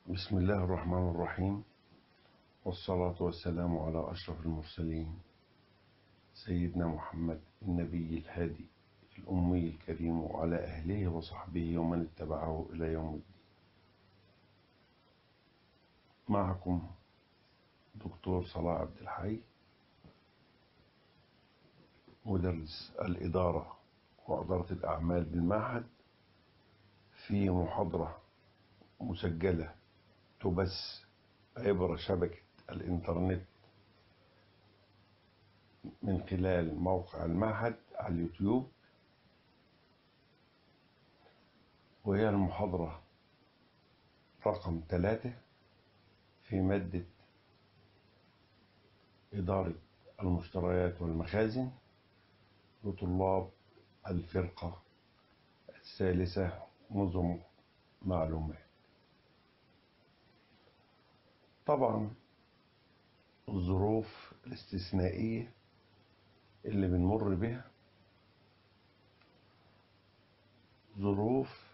بسم الله الرحمن الرحيم والصلاة والسلام على أشرف المرسلين سيدنا محمد النبي الهادي الأمي الكريم وعلى أهله وصحبه ومن اتبعه إلى يوم الدين معكم دكتور صلاح عبد الحي مدرس الإدارة وإدارة الأعمال بالمعهد في محاضرة مسجلة تبث عبر شبكة الإنترنت من خلال موقع المعهد على اليوتيوب وهي المحاضرة رقم ثلاثة في مادة إدارة المشتريات والمخازن لطلاب الفرقة الثالثة نظم معلومات طبعا الظروف الاستثنائية اللي بنمر بها ظروف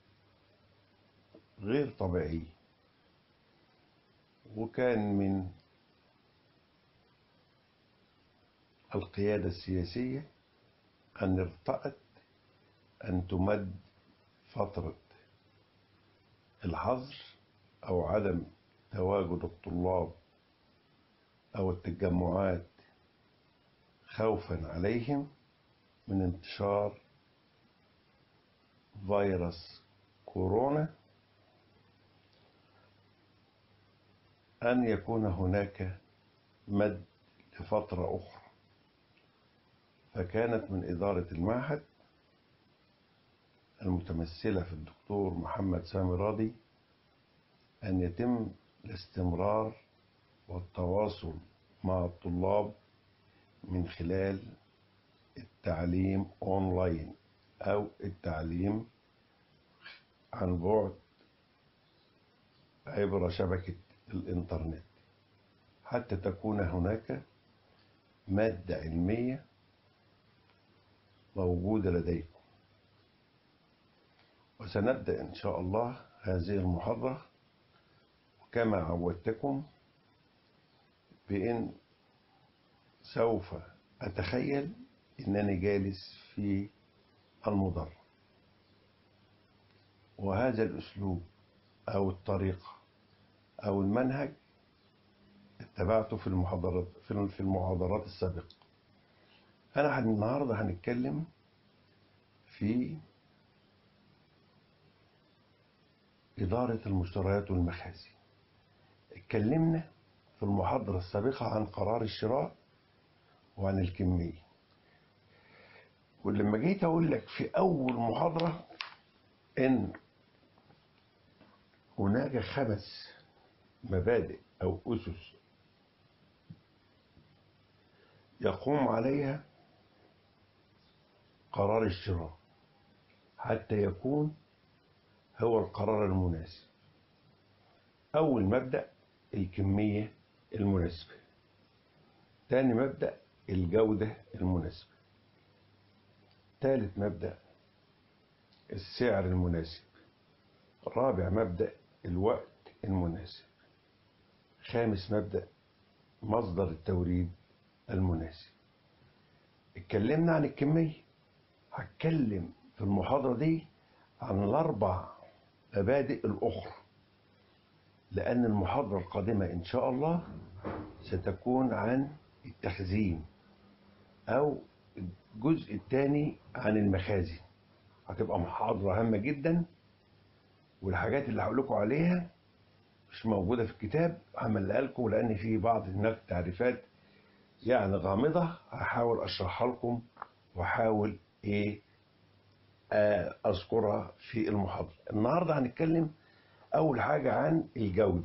غير طبيعية وكان من القيادة السياسية أن ارتأت أن تمد فترة الحظر أو عدم تواجد الطلاب أو التجمعات خوفا عليهم من انتشار فيروس كورونا أن يكون هناك مد لفترة أخرى فكانت من إدارة المعهد المتمثلة في الدكتور محمد سامي راضي أن يتم الاستمرار والتواصل مع الطلاب من خلال التعليم أونلاين أو التعليم عن بعد عبر شبكة الإنترنت حتى تكون هناك مادة علمية موجودة لديكم وسنبدأ إن شاء الله هذه المحاضرة كما عودتكم بأن سوف أتخيل أنني جالس في المدرج وهذا الأسلوب أو الطريقة أو المنهج اتبعته في المحاضرات في المحاضرات السابقة أنا النهاردة هنتكلم في إدارة المشتريات والمخازن اتكلمنا في المحاضرة السابقة عن قرار الشراء وعن الكمية ولما جيت أقول لك في أول محاضرة إن هناك خمس مبادئ أو أسس يقوم عليها قرار الشراء حتى يكون هو القرار المناسب أول مبدأ الكمية المناسبة تاني مبدأ الجودة المناسبة ثالث مبدأ السعر المناسب رابع مبدأ الوقت المناسب خامس مبدأ مصدر التوريد المناسب اتكلمنا عن الكمية هتكلم في المحاضرة دي عن الأربع مبادئ الأخرى لأن المحاضرة القادمة إن شاء الله ستكون عن التخزين أو الجزء الثاني عن المخازن هتبقى محاضرة هامة جدا والحاجات اللي هقول لكم عليها مش موجودة في الكتاب عملها لكم لأن في بعض هناك تعريفات يعني غامضة هحاول أشرحها لكم وأحاول إيه أذكرها في المحاضرة النهاردة هنتكلم أول حاجة عن الجودة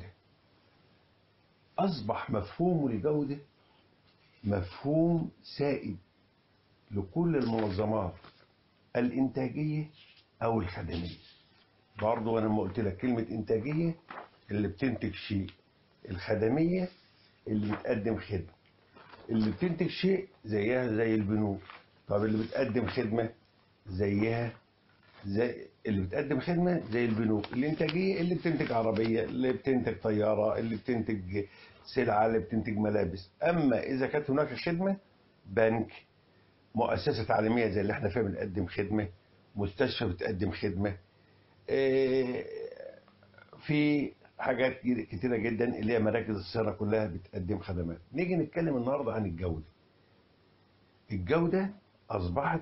أصبح مفهوم الجودة مفهوم سائد لكل المنظمات الإنتاجية أو الخدمية برضو أنا لما قلت لك كلمة إنتاجية اللي بتنتج شيء الخدمية اللي بتقدم خدمة اللي بتنتج شيء زيها زي البنوك طب اللي بتقدم خدمة زيها زي اللي بتقدم خدمة زي البنوك الإنتاجية اللي بتنتج عربية اللي بتنتج طيارة اللي بتنتج سلعة اللي بتنتج ملابس أما إذا كانت هناك خدمة بنك مؤسسة تعليمية زي اللي احنا فيها بنقدم خدمة مستشفى بتقدم خدمة إيه، في حاجات كتيرة جدا اللي هي مراكز الصيانة كلها بتقدم خدمات نيجي نتكلم النهاردة عن الجودة الجودة أصبحت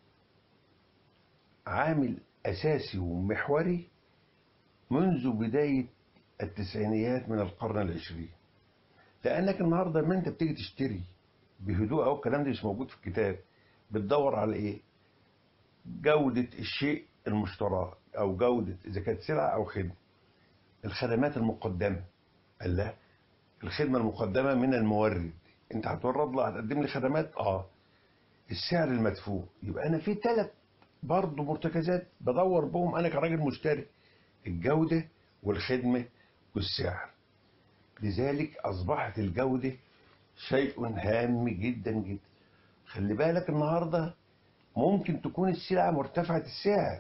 عامل أساسي ومحوري منذ بداية التسعينيات من القرن العشرين لأنك النهاردة ما أنت بتيجي تشتري بهدوء أو الكلام ده مش موجود في الكتاب بتدور على إيه جودة الشيء المشترى أو جودة إذا كانت سلعة أو خدمة الخدمات المقدمة قال لا الخدمة المقدمة من المورد أنت هتورد له هتقدم لي خدمات آه السعر المدفوع يبقى أنا في ثلاث برضه مرتكزات بدور بهم أنا كراجل مشتري الجودة والخدمة والسعر لذلك أصبحت الجودة شيء هام جدا جدا خلي بالك النهاردة ممكن تكون السلعة مرتفعة السعر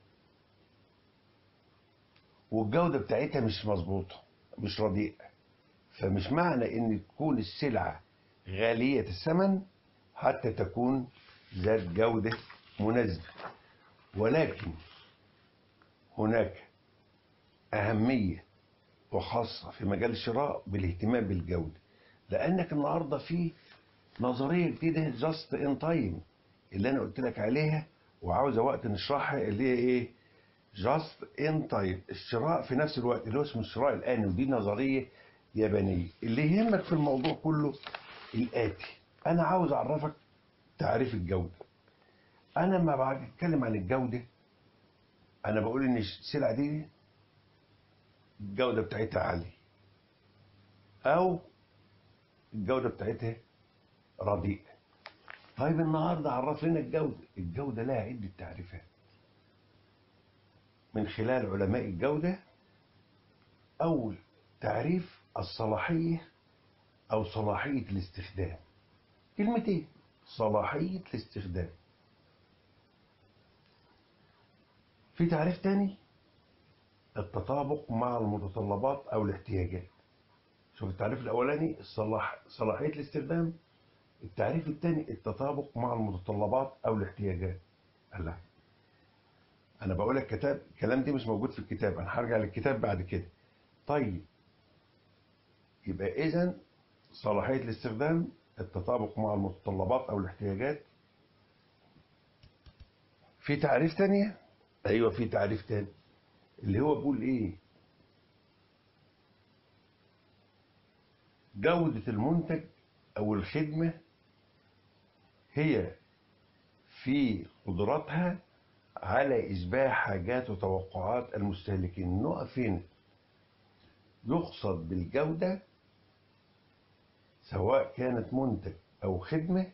والجودة بتاعتها مش مظبوطة مش رديئة فمش معنى ان تكون السلعة غالية الثمن حتى تكون ذات جودة مناسبة ولكن هناك أهمية وخاصة في مجال الشراء بالاهتمام بالجودة لأنك النهاردة في نظرية جديدة جاست ان تايم اللي أنا قلت لك عليها وعاوزة وقت نشرحها اللي هي إيه جاست ان تايم الشراء في نفس الوقت اللي هو اسمه الشراء الآني ودي نظرية يابانية اللي يهمك في الموضوع كله الآتي أنا عاوز أعرفك تعريف الجودة أنا لما بتكلم عن الجودة أنا بقول إن السلعة دي الجودة بتاعتها عالية أو الجودة بتاعتها رديئة طيب النهاردة عرف لنا الجودة الجودة لها عدة تعريفات من خلال علماء الجودة أول تعريف الصلاحية أو صلاحية الاستخدام كلمتين صلاحية الاستخدام في تعريف تاني التطابق مع المتطلبات أو الاحتياجات شوف التعريف الأولاني الصلاح صلاحية الاستخدام التعريف الثاني التطابق مع المتطلبات أو الاحتياجات الله أنا بقول لك كتاب الكلام دي مش موجود في الكتاب أنا هرجع للكتاب بعد كده طيب يبقى إذا صلاحية الاستخدام التطابق مع المتطلبات أو الاحتياجات في تعريف تانية أيوة في تعريف تاني اللي هو بيقول إيه جودة المنتج أو الخدمة هي في قدرتها على إشباع حاجات وتوقعات المستهلكين نقف هنا يقصد بالجودة سواء كانت منتج أو خدمة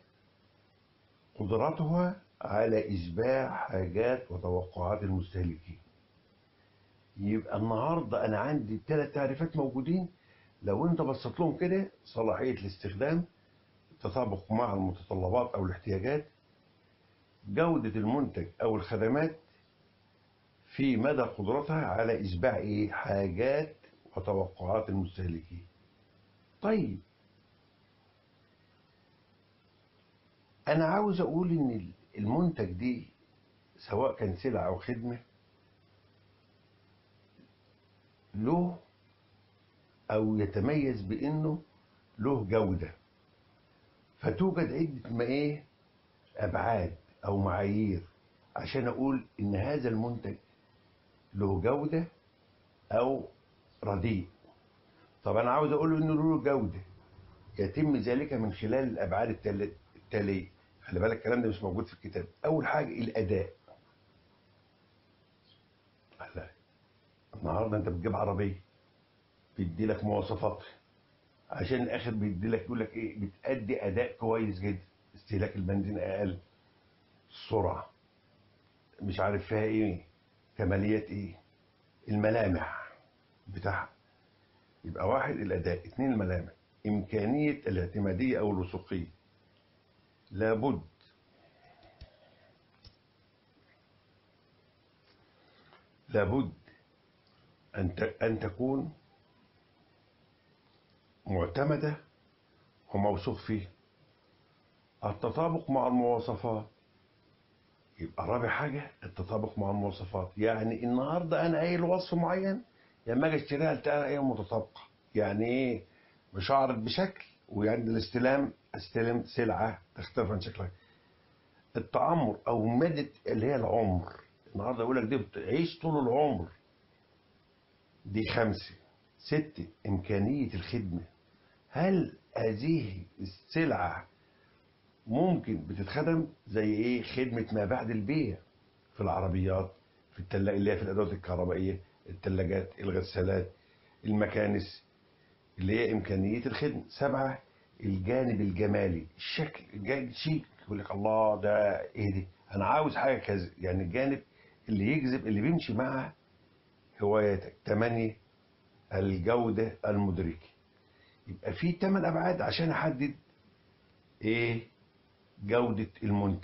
قدرتها على إشباع حاجات وتوقعات المستهلكين يبقى النهاردة أنا عندي ثلاث تعريفات موجودين لو أنت بصيت لهم كده صلاحية الاستخدام التطابق مع المتطلبات أو الاحتياجات جودة المنتج أو الخدمات في مدى قدرتها على إشباع إيه حاجات وتوقعات المستهلكين طيب أنا عاوز أقول إن المنتج دي سواء كان سلعة أو خدمة له أو يتميز بأنه له جودة فتوجد عدة ما إيه أبعاد أو معايير عشان أقول إن هذا المنتج له جودة أو رديء طب أنا عاوز أقول إنه له جودة يتم ذلك من خلال الأبعاد التالية خلي بالك الكلام ده مش موجود في الكتاب أول حاجة الأداء لا النهارده أنت بتجيب عربية بيدي لك مواصفاتها عشان الآخر بيدي لك يقول لك إيه بتأدي أداء كويس جدا استهلاك البنزين أقل السرعة مش عارف فيها ايه كماليات ايه الملامح بتاعها يبقى واحد الاداء اثنين الملامح امكانية الاعتمادية او الوثوقية لابد لابد أن ت- أن تكون معتمدة وموثوق فيها التطابق مع المواصفات يبقى رابع حاجة التطابق مع المواصفات يعني النهاردة أنا قايل وصف معين لما أجي أشتريها ألتقيها هي متطابقة يعني إيه مش هعرض بشكل ويعني الاستلام استلم سلعة تختلف عن شكلها التعمر أو مدة اللي هي العمر النهاردة يقول لك دي بتعيش طول العمر دي خمسة ستة إمكانية الخدمة هل هذه السلعة ممكن بتتخدم زي ايه خدمة ما بعد البيع في العربيات في التلاجة اللي هي في الأدوات الكهربائية التلاجات الغسالات المكانس اللي هي إمكانية الخدمة سبعة الجانب الجمالي الشكل الجانب شيك يقول لك الله ده ايه دي انا عاوز حاجة كذا يعني الجانب اللي يجذب اللي بيمشي مع هواياتك ثمانية الجودة المدركة يبقى في ثمان أبعاد عشان أحدد إيه جودة المنتج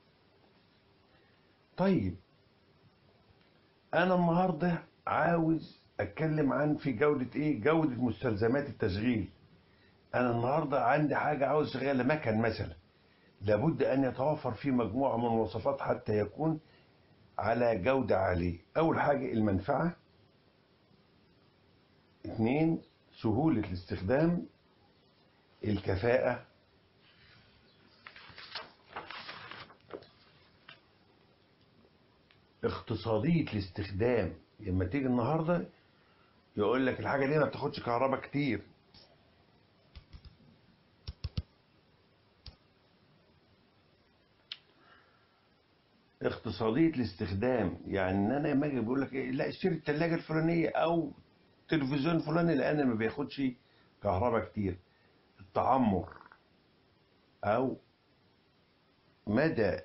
طيب أنا النهاردة عاوز أتكلم عن في جودة إيه جودة مستلزمات التشغيل أنا النهاردة عندي حاجة عاوز أشغلها مكن مثلا لابد أن يتوفر فيه مجموعة من المواصفات حتى يكون على جودة عالية أول حاجة المنفعة اثنين سهولة الاستخدام الكفاءة اقتصادية الاستخدام لما تيجي النهاردة يقول لك الحاجة دي ما بتاخدش كهرباء كتير اقتصادية الاستخدام يعني ان انا لما اجي بقول لك ايه لا اشتري الثلاجة الفلانية او تلفزيون فلاني لان ما بياخدش كهرباء كتير التعمر او مدى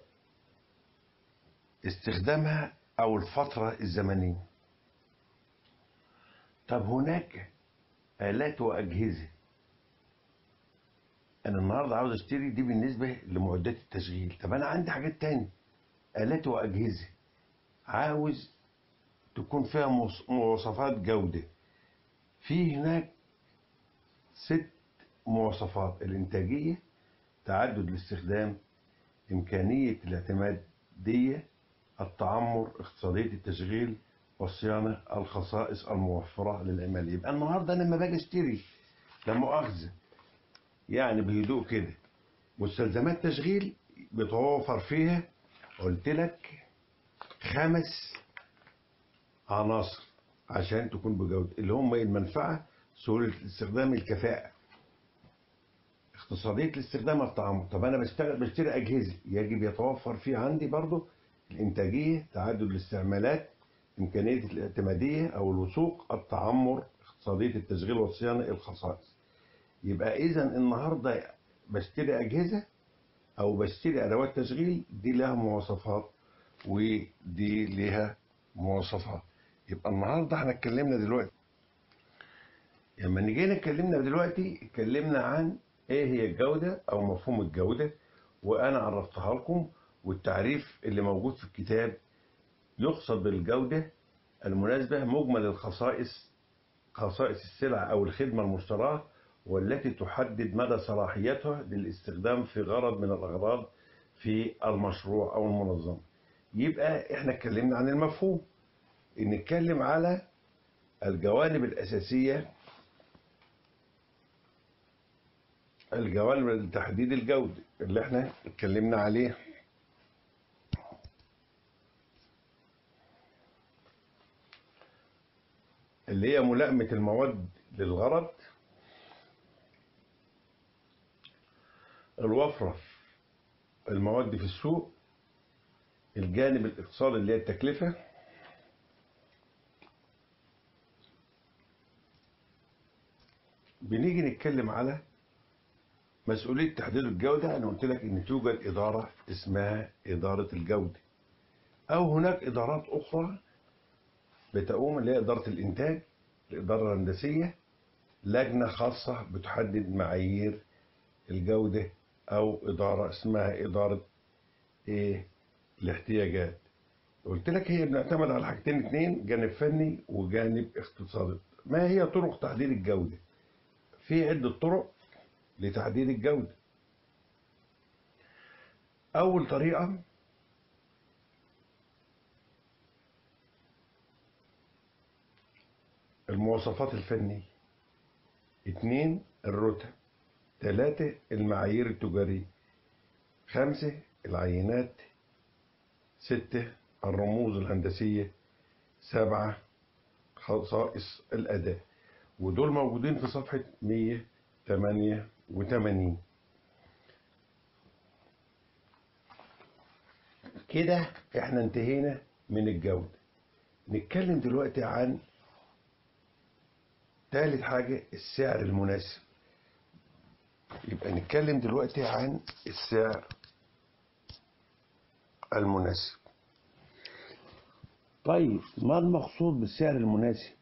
استخدامها او الفترة الزمنية طب هناك آلات وأجهزة أنا النهاردة عاوز أشتري دي بالنسبة لمعدات التشغيل طب أنا عندي حاجات تانية آلات وأجهزة عاوز تكون فيها مواص- مواصفات جودة في هناك ست مواصفات الإنتاجية تعدد الاستخدام إمكانية الاعتمادية التعمر اقتصادية التشغيل والصيانة الخصائص الموفرة للعمال يبقى النهاردة أنا لما باجي أشتري لا مؤاخذة يعني بهدوء كده مستلزمات تشغيل بتوفر فيها قلت لك خمس عناصر عشان تكون بجودة اللي هم المنفعة سهولة الاستخدام الكفاءة اقتصادية الاستخدام التعامل طب أنا بشتغل بشتري أجهزة يجب يتوفر فيه عندي برضو الإنتاجية تعدد الاستعمالات إمكانية الاعتمادية أو الوثوق التعمر اقتصادية التشغيل والصيانة الخصائص يبقى إذا النهاردة بشتري أجهزة أو بشتري أدوات تشغيل دي لها مواصفات ودي لها مواصفات يبقى النهاردة احنا اتكلمنا دلوقتي لما نيجي اتكلمنا دلوقتي اتكلمنا عن ايه هي الجودة او مفهوم الجودة وانا عرفتها لكم والتعريف اللي موجود في الكتاب يقصد بالجودة المناسبة مجمل الخصائص خصائص السلع او الخدمة المشتراه والتي تحدد مدى صلاحيتها للاستخدام في غرض من الاغراض في المشروع او المنظمة يبقى احنا اتكلمنا عن المفهوم نتكلم على الجوانب الأساسية الجوانب لتحديد الجودة اللي احنا اتكلمنا عليه اللي هي ملائمة المواد للغرض الوفرة في المواد في السوق الجانب الاقتصادي اللي هي التكلفة بنيجي نتكلم على مسؤولية تحديد الجودة أنا قلت لك إن توجد إدارة اسمها إدارة الجودة أو هناك إدارات أخرى بتقوم اللي هي إدارة الإنتاج الإدارة الهندسية لجنة خاصة بتحدد معايير الجودة أو إدارة اسمها إدارة إيه الاحتياجات قلت لك هي بنعتمد على حاجتين اتنين جانب فني وجانب اقتصادي ما هي طرق تحديد الجودة في عدة طرق لتحديد الجودة أول طريقة المواصفات الفنية اتنين الرتب تلاتة المعايير التجارية خمسة العينات ستة الرموز الهندسية سبعة خصائص الأداء ودول موجودين في صفحة 188 كده احنا انتهينا من الجودة نتكلم دلوقتي عن تالت حاجة السعر المناسب يبقى نتكلم دلوقتي عن السعر المناسب طيب ما المقصود بالسعر المناسب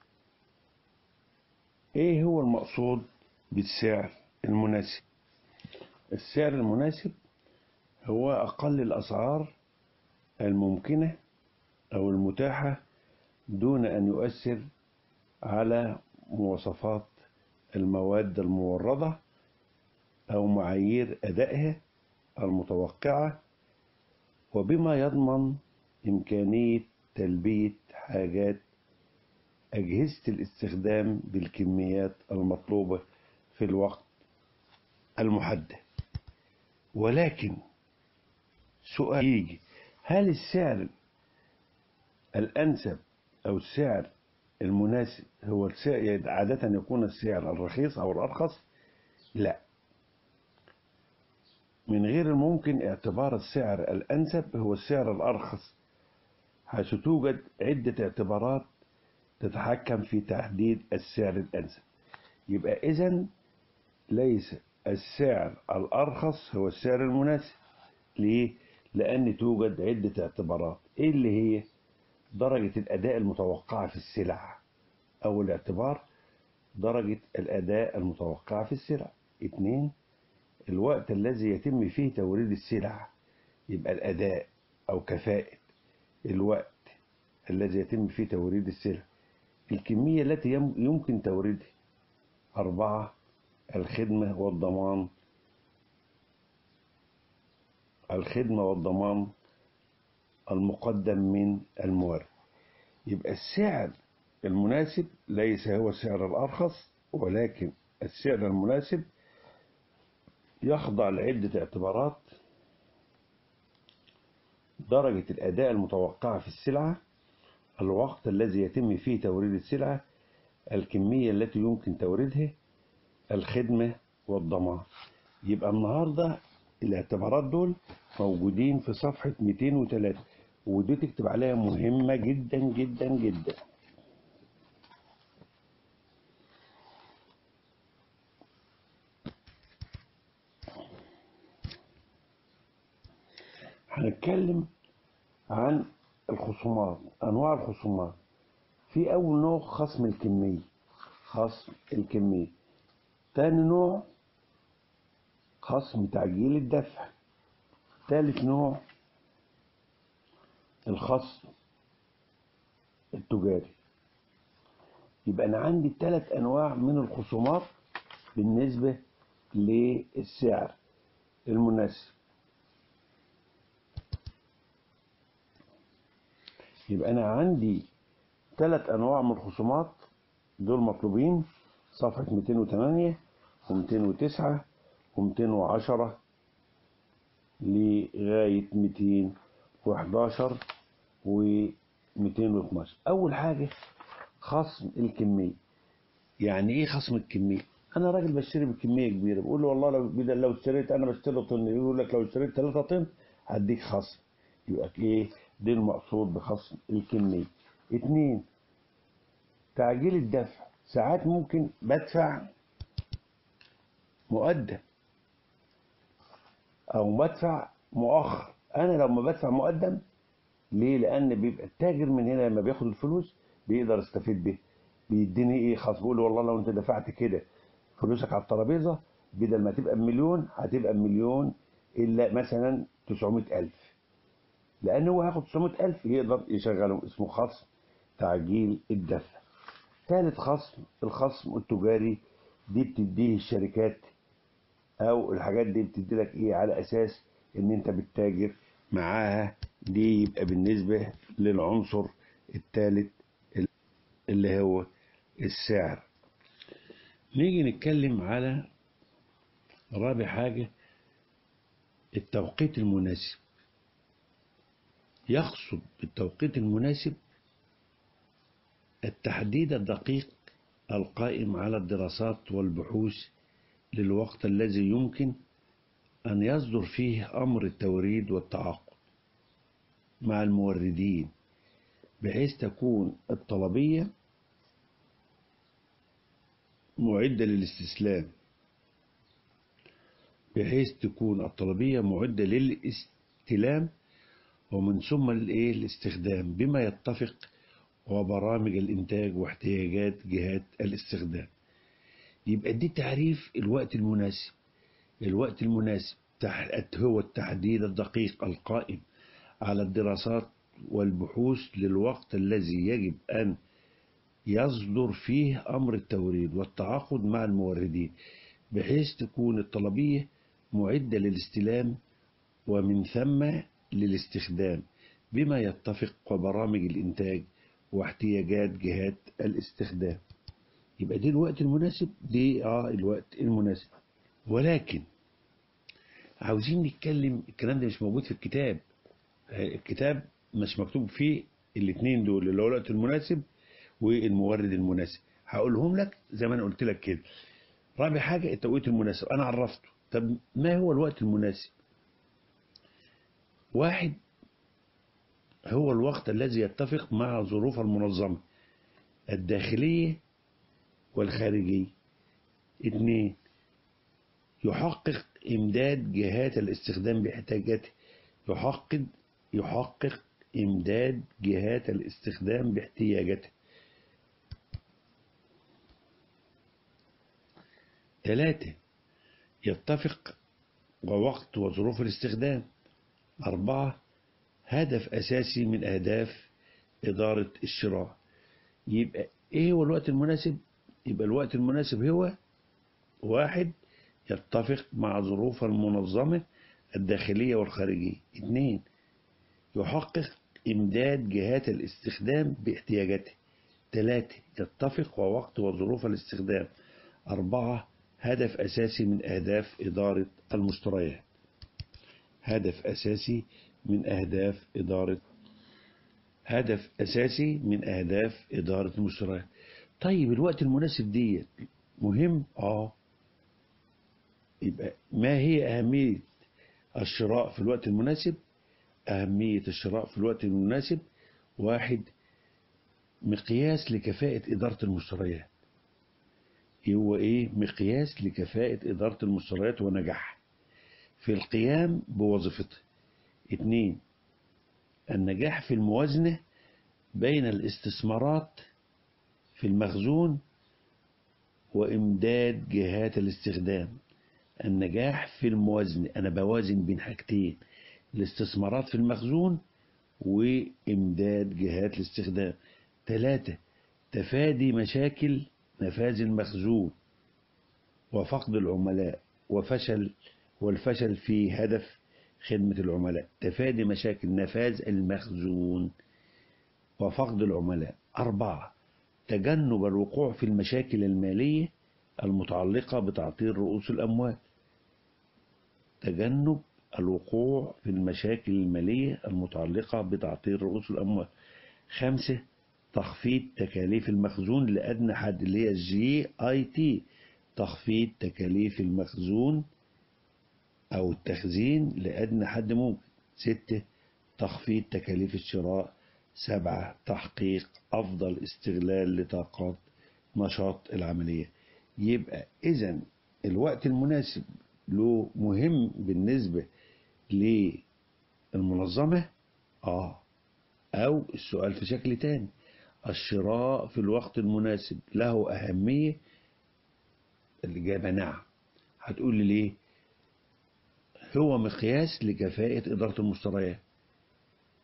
ايه هو المقصود بالسعر المناسب السعر المناسب هو اقل الاسعار الممكنة او المتاحة دون ان يؤثر على مواصفات المواد الموردة او معايير ادائها المتوقعة وبما يضمن إمكانية تلبية حاجات أجهزة الاستخدام بالكميات المطلوبة في الوقت المحدد ولكن سؤال يجي هل السعر الأنسب أو السعر المناسب هو السعر عادة يكون السعر الرخيص أو الأرخص لا من غير الممكن اعتبار السعر الأنسب هو السعر الأرخص حيث توجد عدة اعتبارات تتحكم في تحديد السعر الأنسب يبقى إذا ليس السعر الأرخص هو السعر المناسب ليه؟ لأن توجد عدة اعتبارات إيه اللي هي درجة الأداء المتوقعة في السلع أول اعتبار درجة الأداء المتوقعة في السلع اثنين الوقت الذي يتم فيه توريد السلع يبقى الأداء أو كفاءة الوقت الذي يتم فيه توريد السلع الكمية التي يمكن توريدها أربعة الخدمة والضمان الخدمة والضمان المقدم من المورد يبقى السعر المناسب ليس هو السعر الأرخص ولكن السعر المناسب يخضع لعدة اعتبارات درجة الأداء المتوقعة في السلعة الوقت الذي يتم فيه توريد السلعة الكمية التي يمكن توريدها الخدمة والضمان يبقى النهاردة الاعتبارات دول موجودين في صفحة 203 ودي تكتب عليها مهمة جدا جدا جدا هنتكلم عن الخصومات انواع الخصومات في اول نوع خصم الكميه خصم الكميه تاني نوع خصم تعجيل الدفع ثالث نوع الخصم التجاري يبقى انا عندي ثلاث انواع من الخصومات بالنسبه للسعر المناسب يبقى أنا عندي ثلاث أنواع من الخصومات دول مطلوبين صفحة 208 و209 و210 لغاية 211 و212 أول حاجة خصم الكمية يعني إيه خصم الكمية؟ أنا راجل بشتري بكمية كبيرة بقول له والله لو بدل لو اشتريت أنا بشتري طن يقول لك لو اشتريت 3 طن هديك خصم يبقى إيه؟ دي المقصود بخصم الكمية اتنين تعجيل الدفع ساعات ممكن بدفع مقدم او بدفع مؤخر انا لما بدفع مقدم ليه لان بيبقى التاجر من هنا لما بياخد الفلوس بيقدر يستفيد بيه بيديني ايه خاص بيقول والله لو انت دفعت كده فلوسك على الترابيزه بدل ما تبقى بمليون هتبقى بمليون الا مثلا 900 الف لأن هو هياخد 900 ألف يقدر يشغلهم اسمه خصم تعجيل الدفع ثالث خصم الخصم التجاري دي بتديه الشركات أو الحاجات دي بتدي لك إيه على أساس إن أنت بتتاجر معاها دي يبقى بالنسبة للعنصر الثالث اللي هو السعر نيجي نتكلم على رابع حاجة التوقيت المناسب يقصد بالتوقيت المناسب التحديد الدقيق القائم على الدراسات والبحوث للوقت الذي يمكن أن يصدر فيه أمر التوريد والتعاقد مع الموردين بحيث تكون الطلبية معدة للاستسلام بحيث تكون الطلبية معدة للاستلام ومن ثم الايه الاستخدام بما يتفق وبرامج الإنتاج واحتياجات جهات الاستخدام يبقى دي تعريف الوقت المناسب الوقت المناسب هو التحديد الدقيق القائم على الدراسات والبحوث للوقت الذي يجب أن يصدر فيه أمر التوريد والتعاقد مع الموردين بحيث تكون الطلبية معدة للاستلام ومن ثم للاستخدام بما يتفق وبرامج الإنتاج واحتياجات جهات الاستخدام يبقى دي الوقت المناسب دي اه الوقت المناسب ولكن عاوزين نتكلم الكلام ده مش موجود في الكتاب الكتاب مش مكتوب فيه الاثنين دول اللي هو الوقت المناسب والمورد المناسب هقولهم لك زي ما انا قلت لك كده رابع حاجة التوقيت المناسب انا عرفته طب ما هو الوقت المناسب واحد هو الوقت الذي يتفق مع ظروف المنظمة الداخلية والخارجية اثنين يحقق إمداد جهات الاستخدام باحتياجاته يحقق يحقق إمداد جهات الاستخدام باحتياجاته ثلاثة يتفق ووقت وظروف الاستخدام أربعة هدف أساسي من أهداف إدارة الشراء يبقى إيه هو الوقت المناسب؟ يبقى الوقت المناسب هو واحد يتفق مع ظروف المنظمة الداخلية والخارجية اثنين يحقق إمداد جهات الاستخدام باحتياجاته ثلاثة يتفق ووقت وظروف الاستخدام أربعة هدف أساسي من أهداف إدارة المشتريات هدف أساسي من أهداف إدارة هدف أساسي من أهداف إدارة المشتريات طيب الوقت المناسب دي مهم آه يبقى ما هي أهمية الشراء في الوقت المناسب أهمية الشراء في الوقت المناسب واحد مقياس لكفاءة إدارة المشتريات هو إيه مقياس لكفاءة إدارة المشتريات ونجاحها في القيام بوظيفتها اثنين النجاح في الموازنة بين الاستثمارات في المخزون وإمداد جهات الاستخدام النجاح في الموازنة أنا بوازن بين حاجتين الاستثمارات في المخزون وإمداد جهات الاستخدام ثلاثة تفادي مشاكل نفاذ المخزون وفقد العملاء وفشل والفشل في هدف خدمة العملاء تفادي مشاكل نفاذ المخزون وفقد العملاء أربعة تجنب الوقوع في المشاكل المالية المتعلقة بتعطيل رؤوس الأموال تجنب الوقوع في المشاكل المالية المتعلقة بتعطيل رؤوس الأموال خمسة تخفيض تكاليف المخزون لأدنى حد اللي هي الجي اي تي تخفيض تكاليف المخزون أو التخزين لأدنى حد ممكن ستة تخفيض تكاليف الشراء سبعة تحقيق أفضل استغلال لطاقات نشاط العملية يبقى إذا الوقت المناسب له مهم بالنسبة للمنظمة آه أو السؤال في شكل تاني الشراء في الوقت المناسب له أهمية الإجابة نعم هتقول لي ليه هو مقياس لكفاءة إدارة المشتريات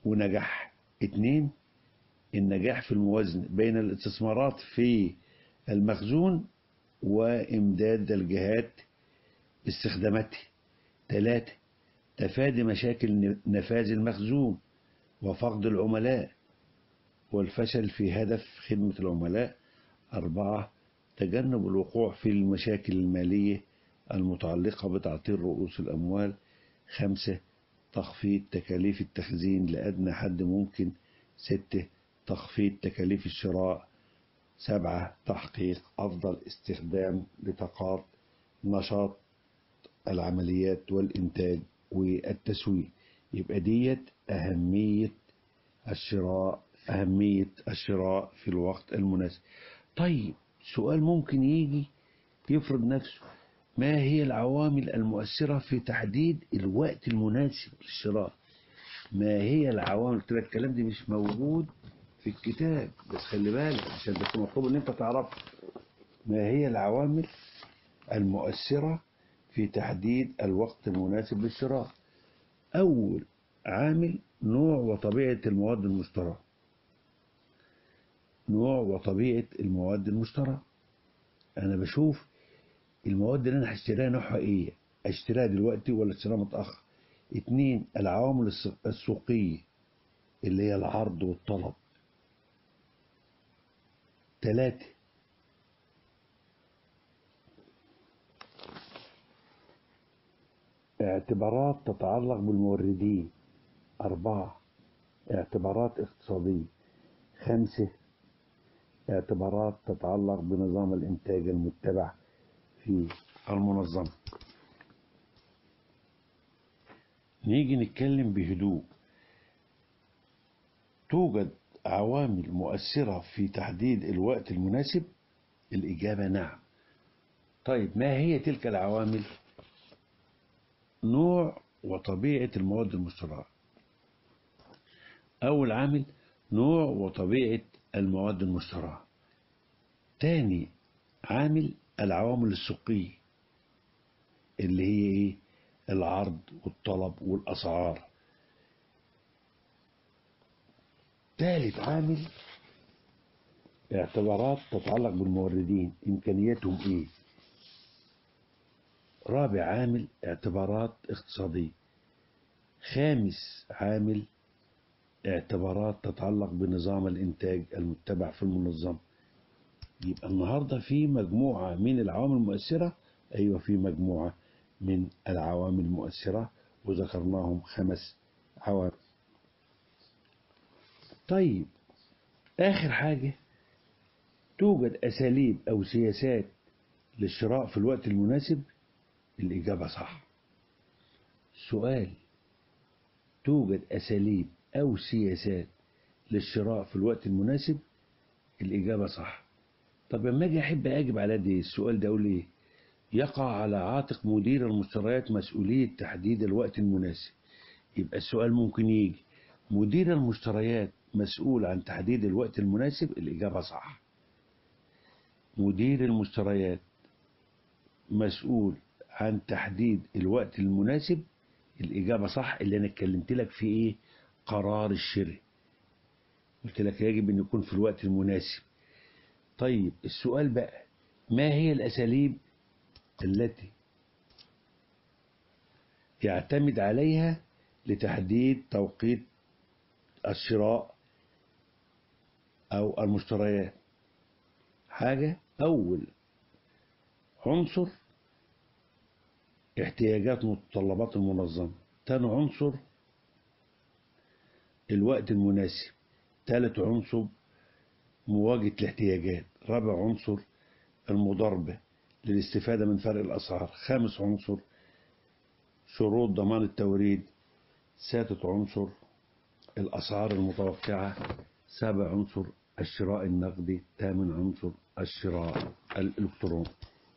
ونجاح اتنين النجاح في الموازنة بين الاستثمارات في المخزون وإمداد الجهات باستخداماته ثلاثة تفادي مشاكل نفاذ المخزون وفقد العملاء والفشل في هدف خدمة العملاء أربعة تجنب الوقوع في المشاكل المالية المتعلقة بتعطيل رؤوس الأموال خمسة تخفيض تكاليف التخزين لأدنى حد ممكن ستة تخفيض تكاليف الشراء سبعة تحقيق أفضل استخدام لطاقات نشاط العمليات والإنتاج والتسويق يبقى ديت أهمية الشراء أهمية الشراء في الوقت المناسب طيب سؤال ممكن يجي يفرض نفسه ما هي العوامل المؤثرة في تحديد الوقت المناسب للشراء ما هي العوامل قلت لك الكلام ده مش موجود في الكتاب بس خلي بالك عشان تكون مطلوب ان انت تعرف ما هي العوامل المؤثرة في تحديد الوقت المناسب للشراء أول عامل نوع وطبيعة المواد المشترى نوع وطبيعة المواد المشترى أنا بشوف المواد اللي أنا هشتريها نوعها إيه أشتريها دلوقتي ولا أشتريها متأخر اتنين العوامل السوقية اللي هي العرض والطلب تلاتة اعتبارات تتعلق بالموردين أربعة اعتبارات اقتصادية خمسة اعتبارات تتعلق بنظام الإنتاج المتبع في المنظمة نيجي نتكلم بهدوء توجد عوامل مؤثرة في تحديد الوقت المناسب الإجابة نعم طيب ما هي تلك العوامل نوع وطبيعة المواد المشتركة أول عامل نوع وطبيعة المواد المشتركة تاني عامل العوامل السوقية اللي هي ايه العرض والطلب والأسعار ثالث عامل اعتبارات تتعلق بالموردين إمكانياتهم إيه رابع عامل اعتبارات اقتصادية خامس عامل اعتبارات تتعلق بنظام الإنتاج المتبع في المنظمة يبقى النهاردة في مجموعة من العوامل المؤثرة أيوة في مجموعة من العوامل المؤثرة وذكرناهم خمس عوامل طيب آخر حاجة توجد أساليب أو سياسات للشراء في الوقت المناسب الإجابة صح سؤال توجد أساليب أو سياسات للشراء في الوقت المناسب الإجابة صح طب لما أجي أحب أجب على دي السؤال ده أقول إيه يقع على عاتق مدير المشتريات مسؤولية تحديد الوقت المناسب يبقى السؤال ممكن يجي مدير المشتريات مسؤول عن تحديد الوقت المناسب الإجابة صح مدير المشتريات مسؤول عن تحديد الوقت المناسب الإجابة صح اللي أنا اتكلمت لك في إيه قرار الشراء قلت لك يجب أن يكون في الوقت المناسب طيب السؤال بقى ما هي الأساليب التي يعتمد عليها لتحديد توقيت الشراء أو المشتريات حاجة أول عنصر احتياجات متطلبات المنظمة تاني عنصر الوقت المناسب ثالث عنصر مواجهة الاحتياجات رابع عنصر المضاربة للاستفادة من فرق الأسعار خامس عنصر شروط ضمان التوريد سادس عنصر الأسعار المتوقعة سابع عنصر الشراء النقدي ثامن عنصر الشراء الإلكتروني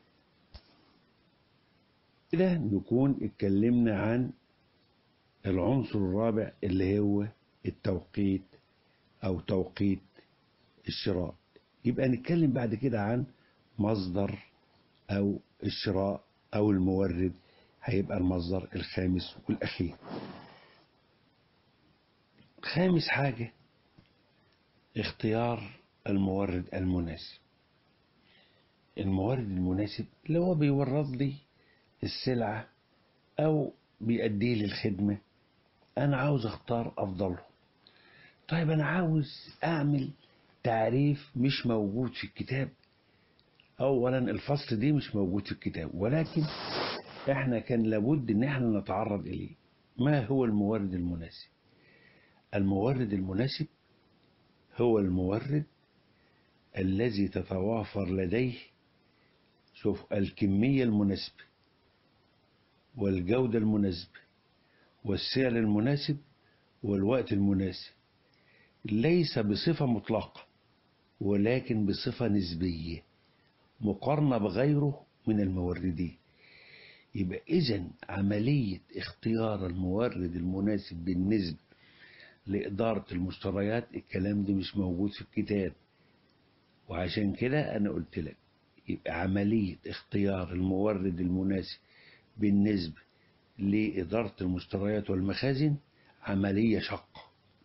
كده نكون اتكلمنا عن العنصر الرابع اللي هو التوقيت أو توقيت الشراء يبقى نتكلم بعد كده عن مصدر أو الشراء أو المورد هيبقى المصدر الخامس والأخير خامس حاجة اختيار المورد المناسب المورد المناسب اللي هو بيورد لي السلعة أو بيأدي لي الخدمة أنا عاوز أختار أفضله طيب أنا عاوز أعمل تعريف مش موجود في الكتاب أولا الفصل دي مش موجود في الكتاب ولكن إحنا كان لابد إن إحنا نتعرض إليه ما هو المورد المناسب المورد المناسب هو المورد الذي تتوافر لديه شوف الكمية المناسبة والجودة المناسبة والسعر المناسب والوقت المناسب ليس بصفة مطلقة ولكن بصفة نسبية مقارنة بغيره من الموردين يبقى إذا عملية اختيار المورد المناسب بالنسبة لإدارة المشتريات الكلام ده مش موجود في الكتاب وعشان كده أنا قلت لك يبقى عملية اختيار المورد المناسب بالنسبة لإدارة المشتريات والمخازن عملية شاقة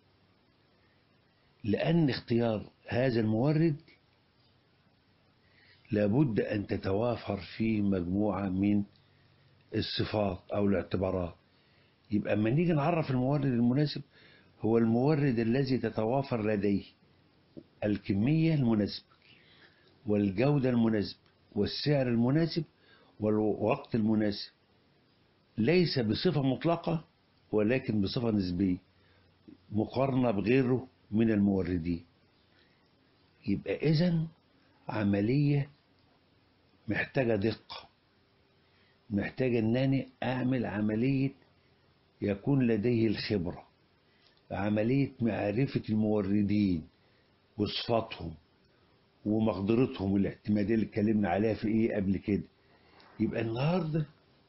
لأن اختيار هذا المورد لابد أن تتوافر فيه مجموعة من الصفات أو الاعتبارات يبقى أما نيجي نعرف المورد المناسب هو المورد الذي تتوافر لديه الكمية المناسبة والجودة المناسبة والسعر المناسب والوقت المناسب ليس بصفة مطلقة ولكن بصفة نسبية مقارنة بغيره من الموردين يبقى إذن عملية محتاجة دقة محتاجة أنني أعمل عملية يكون لديه الخبرة عملية معرفة الموردين وصفاتهم ومقدرتهم الاعتمادية اللي اتكلمنا عليها في ايه قبل كده يبقى النهارده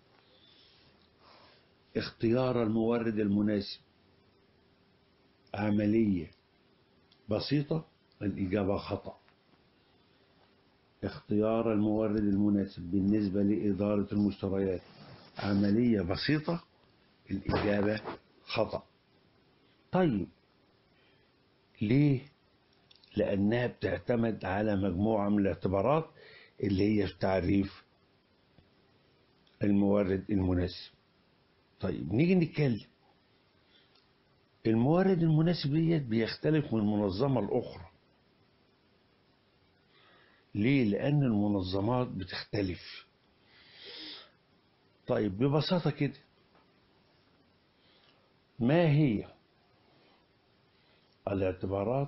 اختيار المورد المناسب عملية بسيطة الإجابة خطأ اختيار المورد المناسب بالنسبة لإدارة المشتريات عملية بسيطة الإجابة خطأ طيب ليه لأنها بتعتمد على مجموعة من الاعتبارات اللي هي في تعريف المورد المناسب طيب نيجي نتكلم المورد المناسب ديت بيختلف من منظمة لأخرى ليه؟ لأن المنظمات بتختلف طيب ببساطة كده ما هي الاعتبارات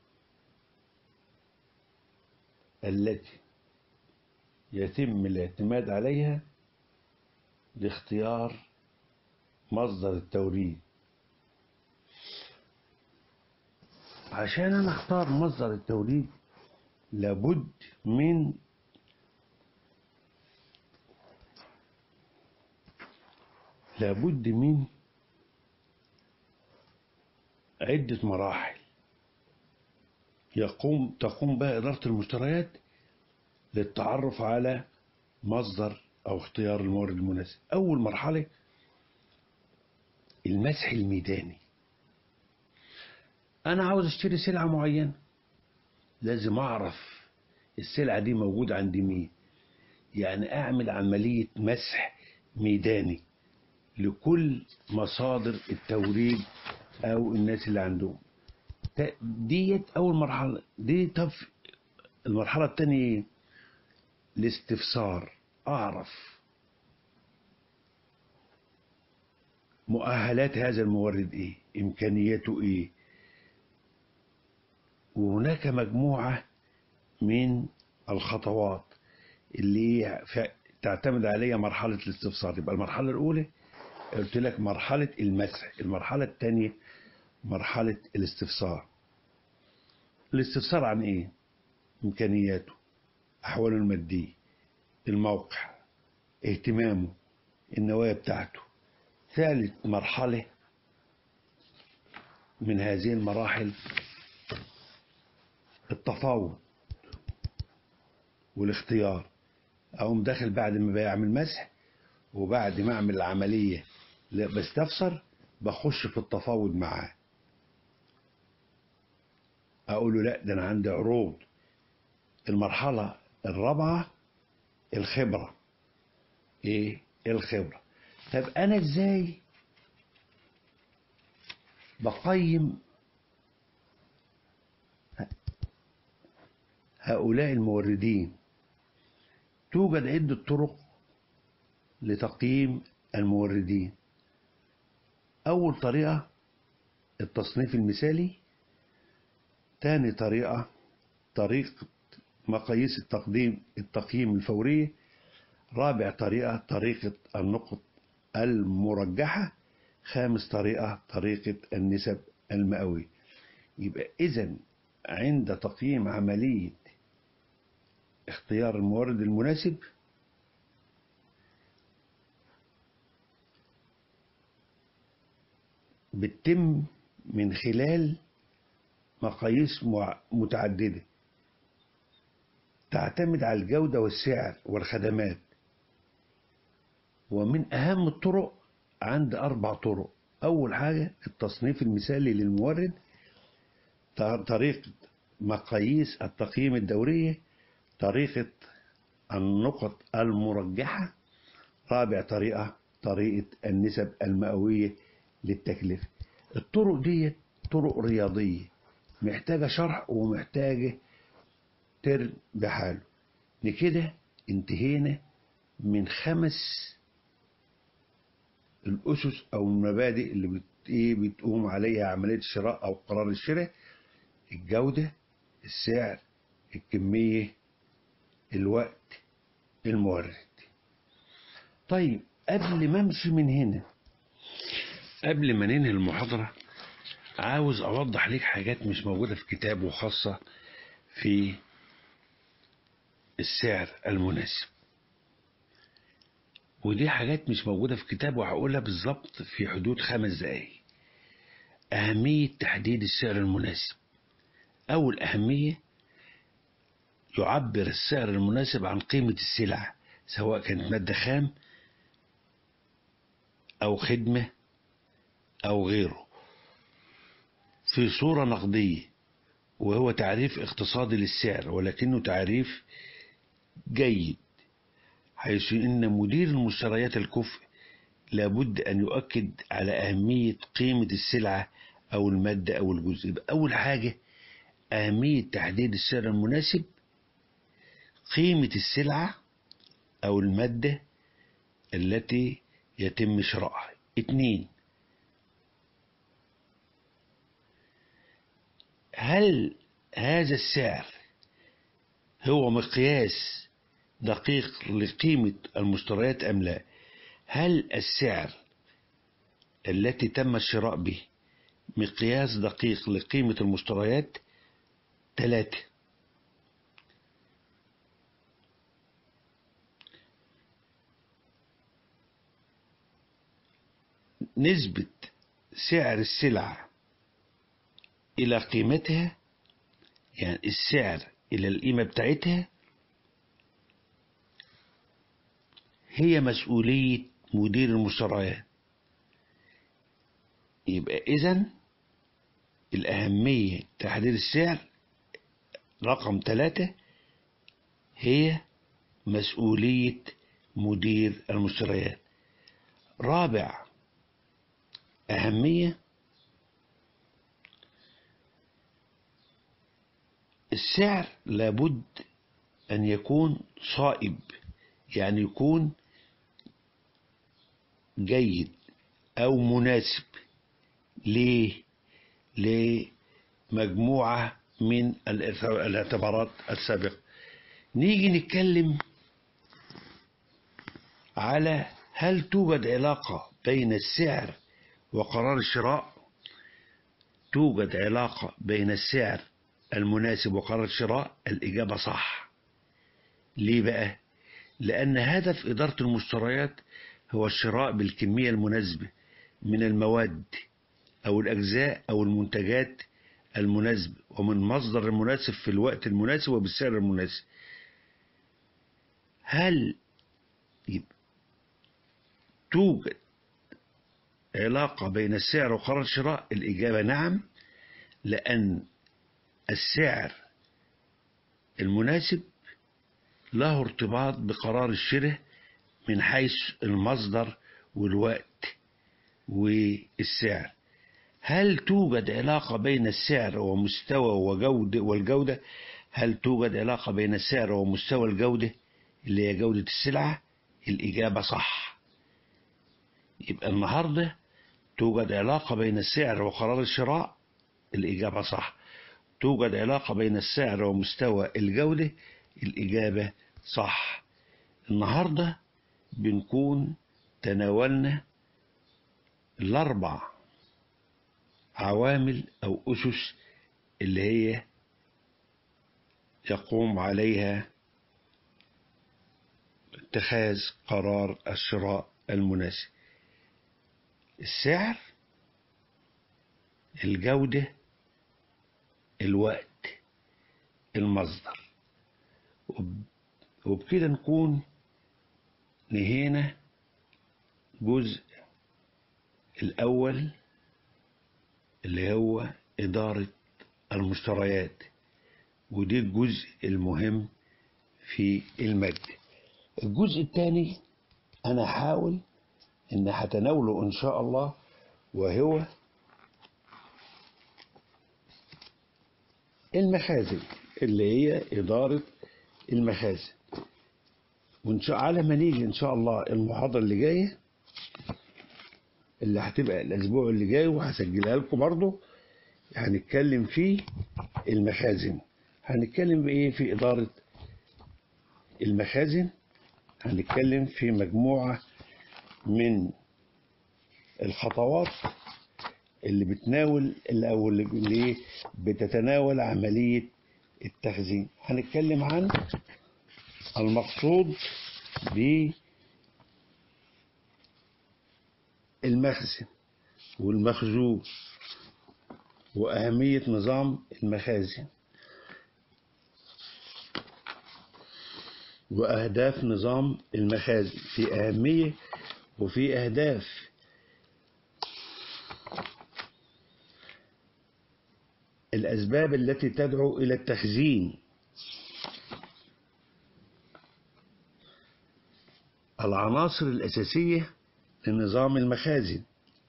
التي يتم الاعتماد عليها لاختيار مصدر التوريد عشان انا اختار مصدر التوريد لابد من لابد من عدة مراحل يقوم تقوم بها إدارة المشتريات للتعرف على مصدر أو اختيار المورد المناسب أول مرحلة المسح الميداني أنا عاوز أشتري سلعة معينة لازم أعرف السلعة دي موجودة عند مين يعني أعمل عملية مسح ميداني لكل مصادر التوريد أو الناس اللي عندهم ديت أول مرحلة دي طب المرحلة الثانية الاستفسار أعرف مؤهلات هذا المورد إيه إمكانياته إيه وهناك مجموعة من الخطوات اللي تعتمد عليها مرحلة الاستفسار يبقى المرحلة الأولى قلت لك مرحلة المسح المرحلة الثانية مرحلة الاستفسار الاستفسار عن ايه امكانياته احواله المادية الموقع اهتمامه النوايا بتاعته ثالث مرحلة من هذه المراحل التفاوض والاختيار اقوم داخل بعد ما بعمل مسح وبعد ما اعمل العملية بستفسر بخش في التفاوض معاه أقول له لا ده أنا عندي عروض المرحلة الرابعة الخبرة إيه الخبرة طب أنا إزاي بقيم هؤلاء الموردين توجد عدة طرق لتقييم الموردين أول طريقة التصنيف المثالي تاني طريقة طريقة مقاييس التقديم التقييم الفورية رابع طريقة طريقة النقط المرجحة خامس طريقة طريقة النسب المئوية يبقى إذا عند تقييم عملية اختيار المورد المناسب بتتم من خلال مقاييس مع- متعددة تعتمد على الجودة والسعر والخدمات ومن أهم الطرق عند أربع طرق أول حاجة التصنيف المثالي للمورد ط- طريقة مقاييس التقييم الدورية طريقة النقط المرجحة رابع طريقة طريقة النسب المئوية للتكلفة الطرق دي طرق رياضية محتاجة شرح ومحتاجة ترم بحاله لكده انتهينا من خمس الأسس أو المبادئ اللي بت... إيه بتقوم عليها عملية الشراء أو قرار الشراء الجودة السعر الكمية الوقت المورد طيب قبل ما امشي من هنا قبل ما ننهي المحاضرة عاوز أوضح لك حاجات مش موجودة في كتاب وخاصة في السعر المناسب ودي حاجات مش موجودة في كتاب وهقولها بالظبط في حدود خمس دقايق أهمية تحديد السعر المناسب أول أهمية يعبر السعر المناسب عن قيمة السلع سواء كانت مادة خام أو خدمة أو غيره في صورة نقدية وهو تعريف اقتصادي للسعر ولكنه تعريف جيد حيث إن مدير المشتريات الكفء لابد أن يؤكد على أهمية قيمة السلعة أو المادة أو الجزء يبقى أول حاجة أهمية تحديد السعر المناسب قيمة السلعة أو المادة التي يتم شرائها اتنين هل هذا السعر هو مقياس دقيق لقيمة المشتريات أم لا هل السعر التي تم الشراء به مقياس دقيق لقيمة المشتريات ثلاثة نسبة سعر السلعة إلى قيمتها يعني السعر إلى القيمة بتاعتها هي مسؤولية مدير المشتريات يبقى إذا الأهمية تحديد السعر رقم ثلاثة هي مسؤولية مدير المشتريات رابع أهمية السعر لابد أن يكون صائب يعني يكون جيد أو مناسب ليه؟ لمجموعة من الاعتبارات السابقة نيجي نتكلم على هل توجد علاقة بين السعر وقرار الشراء توجد علاقة بين السعر المناسب وقرار الشراء الإجابة صح ليه بقى لأن هدف إدارة المشتريات هو الشراء بالكمية المناسبة من المواد أو الأجزاء أو المنتجات المناسبة ومن مصدر المناسب في الوقت المناسب وبالسعر المناسب هل توجد علاقة بين السعر وقرار الشراء الإجابة نعم لأن السعر المناسب له ارتباط بقرار الشراء من حيث المصدر والوقت والسعر هل توجد علاقة بين السعر ومستوى وجودة والجودة هل توجد علاقة بين السعر ومستوى الجودة اللي هي جودة السلعة الإجابة صح يبقى النهاردة توجد علاقة بين السعر وقرار الشراء الإجابة صح توجد علاقة بين السعر ومستوى الجودة الإجابة صح النهاردة بنكون تناولنا الأربع عوامل أو أسس اللي هي يقوم عليها اتخاذ قرار الشراء المناسب السعر الجودة الوقت المصدر وبكده نكون نهينا جزء الأول اللي هو إدارة المشتريات ودي الجزء المهم في المادة الجزء الثاني أنا هحاول إن هتناوله إن شاء الله وهو المخازن اللي هي إدارة المخازن وإن شاء على ما نيجي إن شاء الله المحاضرة اللي جاية اللي هتبقى الأسبوع اللي جاي وهسجلها لكم برضه هنتكلم في المخازن هنتكلم بإيه في إدارة المخازن هنتكلم في مجموعة من الخطوات اللي بتناول أو اللي بتتناول عملية التخزين هنتكلم عن المقصود بالمخزن والمخزون وأهمية نظام المخازن وأهداف نظام المخازن في أهمية وفي أهداف الأسباب التي تدعو إلى التخزين العناصر الأساسية لنظام المخازن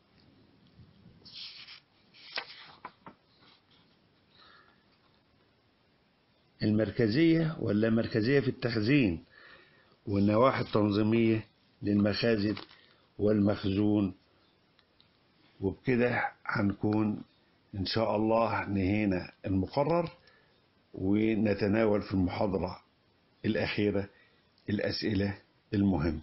المركزية ولا مركزية في التخزين والنواحي التنظيمية للمخازن والمخزون وبكده هنكون إن شاء الله نهينا المقرر ونتناول في المحاضرة الأخيرة الأسئلة المهمة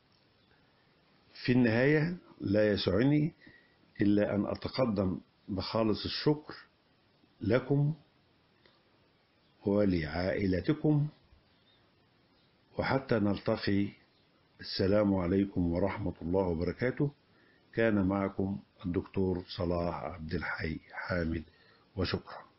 في النهاية لا يسعني إلا أن أتقدم بخالص الشكر لكم ولعائلتكم وحتى نلتقي السلام عليكم ورحمة الله وبركاته كان معكم الدكتور صلاح عبد الحي حامد وشكرا